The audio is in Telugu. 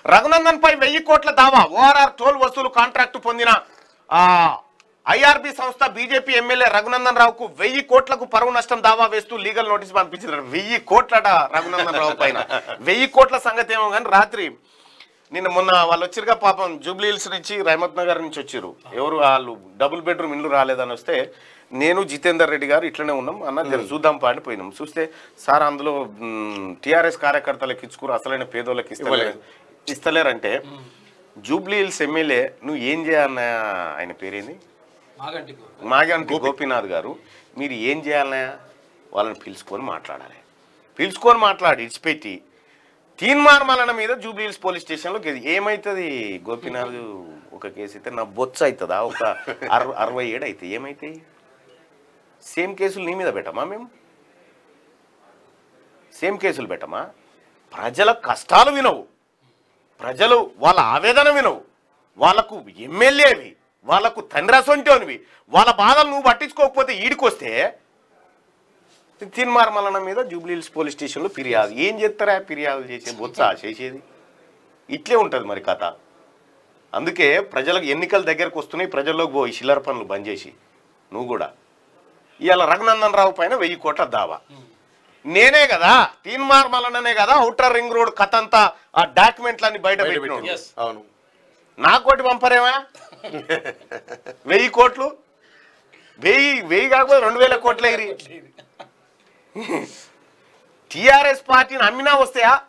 రఘునందన్ పై వెయ్యి కోట్ల దావా ఓఆర్ఆర్ టోల్ వసూలు కాంట్రాక్టు పొందిన ఆ ఐఆర్బి సంస్థ బీజేపీ ఎమ్మెల్యే రఘునందన్ రావుకు వెయ్యి కోట్లకు పరువు నష్టం దావా వేస్తూ లీగల్ నోటీస్ పంపించారు వెయ్యి కోట్లట రఘునందన్ రావు పైన వెయ్యి కోట్ల సంగతి ఏమో కానీ రాత్రి నిన్న మొన్న వాళ్ళు వచ్చిరుగా పాపం జూబ్లీ హిల్స్ నుంచి రహమత్ నగర్ నుంచి వచ్చారు ఎవరు వాళ్ళు డబుల్ బెడ్రూమ్ ఇల్లు రాలేదని వస్తే నేను జితేందర్ రెడ్డి గారు ఇట్లనే ఉన్నాం అన్న జర చూద్దాం పాడి పోయినాం చూస్తే సార్ అందులో టీఆర్ఎస్ కార్యకర్తలకు ఇచ్చుకురు అసలైన పేదోళ్ళకి ఇస్తలేరు ఇస్తలేరంటే జూబ్లీ హిల్స్ ఎమ్మెల్యే నువ్వు ఏం చేయాలన్న ఆయన పేరేంది మాగంటికి మాగంటి గోపీనాథ్ గారు మీరు ఏం చేయాలన్నా వాళ్ళని పిలుచుకొని మాట్లాడాలి పిలుచుకొని మాట్లాడి ఇచ్చిపెట్టి తీన్మార్ మలన మీద జూబ్లీ హిల్స్ పోలీస్ స్టేషన్లో కేసు ఏమవుతుంది గోపీనాథ్ ఒక కేసు అయితే నా బొచ్చ అవుతుందా ఒక అరవై అరవై ఏడు అయితే ఏమైతాయి సేమ్ కేసులు నీ మీద పెట్టమా మేము సేమ్ కేసులు పెట్టమా ప్రజల కష్టాలు వినవు ప్రజలు వాళ్ళ ఆవేదన వినవు వాళ్ళకు ఎమ్మెల్యేవి వాళ్ళకు తండ్రి అసొంటోనివి వాళ్ళ బాధలు నువ్వు పట్టించుకోకపోతే ఈడికొస్తే తిన్మార్ మలన మీద జూబ్లీహిల్స్ పోలీస్ స్టేషన్లో ఫిర్యాదు ఏం చేస్తారా ఫిర్యాదు చేసే బొత్స చేసేది ఇట్లే ఉంటుంది మరి కథ అందుకే ప్రజలకు ఎన్నికల దగ్గరకు వస్తున్నాయి ప్రజల్లోకి పోయి చిల్లర పనులు బంద్ చేసి నువ్వు కూడా ఇవాళ రఘునందన్ రావు పైన వెయ్యి కోట్ల దావా నేనే కదా తీన్మార్ మలననే కదా అవుటర్ రింగ్ రోడ్ కథ అంతా ఆ డాక్యుమెంట్లన్నీ బయట బయట పెట్టినోడు. పెట్టిండు. Yes. అవును నా కోటి పంపరేమా వెయ్యి కోట్లు వెయ్యి వెయ్యి కాకపోతే రెండు వేల కోట్ల ఎగిరి టిఆర్ఎస్ పార్టీని అమ్మినా వస్తాయా